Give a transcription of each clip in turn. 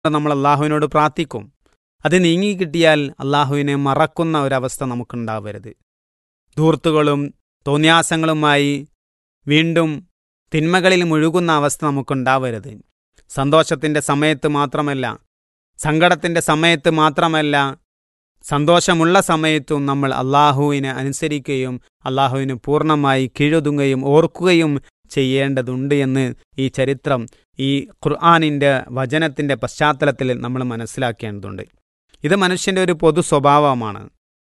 നമ്മൾ അള്ളാഹുവിനോട് പ്രാർത്ഥിക്കും അത് നീങ്ങിക്കിട്ടിയാൽ അള്ളാഹുവിനെ മറക്കുന്ന ഒരവസ്ഥ നമുക്കുണ്ടാവരുത് ധൂർത്തുകളും തോന്യാസങ്ങളുമായി വീണ്ടും തിന്മകളിൽ മുഴുകുന്ന അവസ്ഥ നമുക്കുണ്ടാവരുത് സന്തോഷത്തിൻ്റെ സമയത്ത് മാത്രമല്ല സങ്കടത്തിൻ്റെ സമയത്ത് മാത്രമല്ല സന്തോഷമുള്ള സമയത്തും നമ്മൾ അള്ളാഹുവിനെ അനുസരിക്കുകയും അള്ളാഹുവിന് പൂർണ്ണമായി കീഴൊതുങ്ങുകയും ഓർക്കുകയും ചെയ്യേണ്ടതുണ്ട് എന്ന് ഈ ചരിത്രം ഈ ഖുർആാനിൻ്റെ വചനത്തിൻ്റെ പശ്ചാത്തലത്തിൽ നമ്മൾ മനസ്സിലാക്കേണ്ടതുണ്ട് ഇത് മനുഷ്യൻ്റെ ഒരു പൊതു സ്വഭാവമാണ്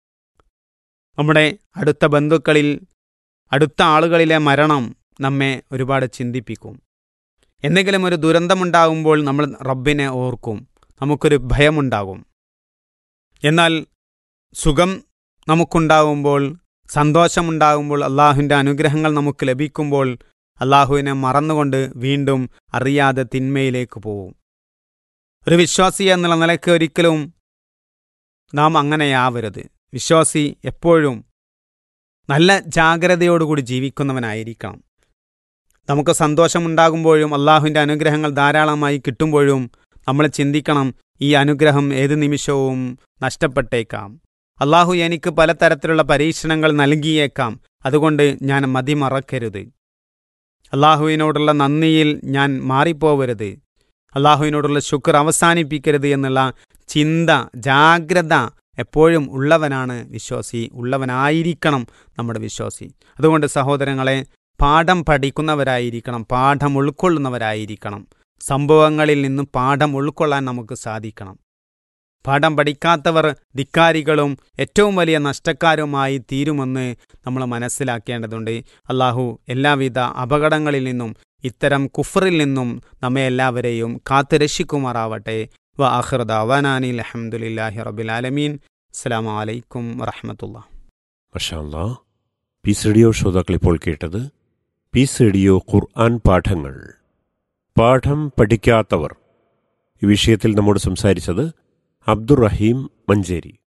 നമ്മുടെ അടുത്ത ബന്ധുക്കളിൽ അടുത്ത ആളുകളിലെ മരണം നമ്മെ ഒരുപാട് ചിന്തിപ്പിക്കും എന്തെങ്കിലും ഒരു ദുരന്തമുണ്ടാകുമ്പോൾ നമ്മൾ റബ്ബിനെ ഓർക്കും നമുക്കൊരു ഭയമുണ്ടാകും എന്നാൽ സുഖം നമുക്കുണ്ടാകുമ്പോൾ സന്തോഷമുണ്ടാകുമ്പോൾ അള്ളാഹുവിൻ്റെ അനുഗ്രഹങ്ങൾ നമുക്ക് ലഭിക്കുമ്പോൾ അള്ളാഹുവിനെ മറന്നുകൊണ്ട് വീണ്ടും അറിയാതെ തിന്മയിലേക്ക് പോകും ഒരു വിശ്വാസി എന്നുള്ള നിലയ്ക്ക് ഒരിക്കലും നാം അങ്ങനെയാവരുത് വിശ്വാസി എപ്പോഴും നല്ല ജാഗ്രതയോടുകൂടി ജീവിക്കുന്നവനായിരിക്കണം നമുക്ക് സന്തോഷമുണ്ടാകുമ്പോഴും അള്ളാഹുവിൻ്റെ അനുഗ്രഹങ്ങൾ ധാരാളമായി കിട്ടുമ്പോഴും നമ്മൾ ചിന്തിക്കണം ഈ അനുഗ്രഹം ഏത് നിമിഷവും നഷ്ടപ്പെട്ടേക്കാം അള്ളാഹു എനിക്ക് പലതരത്തിലുള്ള പരീക്ഷണങ്ങൾ നൽകിയേക്കാം അതുകൊണ്ട് ഞാൻ മതിമറക്കരുത് അള്ളാഹുവിനോടുള്ള നന്ദിയിൽ ഞാൻ മാറിപ്പോവരുത് അള്ളാഹുവിനോടുള്ള ശുക്ർ അവസാനിപ്പിക്കരുത് എന്നുള്ള ചിന്ത ജാഗ്രത എപ്പോഴും ഉള്ളവനാണ് വിശ്വാസി ഉള്ളവനായിരിക്കണം നമ്മുടെ വിശ്വാസി അതുകൊണ്ട് സഹോദരങ്ങളെ പാഠം പഠിക്കുന്നവരായിരിക്കണം പാഠം ഉൾക്കൊള്ളുന്നവരായിരിക്കണം സംഭവങ്ങളിൽ നിന്നും പാഠം ഉൾക്കൊള്ളാൻ നമുക്ക് സാധിക്കണം പാഠം പഠിക്കാത്തവർ ധിക്കാരികളും ഏറ്റവും വലിയ നഷ്ടക്കാരുമായി തീരുമെന്ന് നമ്മൾ മനസ്സിലാക്കേണ്ടതുണ്ട് അള്ളാഹു എല്ലാവിധ അപകടങ്ങളിൽ നിന്നും ഇത്തരം കുഫറിൽ നിന്നും നമ്മെ എല്ലാവരെയും കാത്തുരക്ഷിക്കുമാറാവട്ടെ വ ആഹ്റദ അവനാനി അഹമ്മദില്ലാഹി റബിലാലമീൻ അസ്സാം വലൈക്കും വറഹമത്തുള്ള മഷാല്ലാ പീസ് റേഡിയോ ശ്രോതാക്കൾ ഇപ്പോൾ കേട്ടത് പീസ് റേഡിയോ ഖുർആൻ പാഠങ്ങൾ പാഠം പഠിക്കാത്തവർ ഈ വിഷയത്തിൽ നമ്മോട് സംസാരിച്ചത് അബ്ദുറഹീം മഞ്ചേരി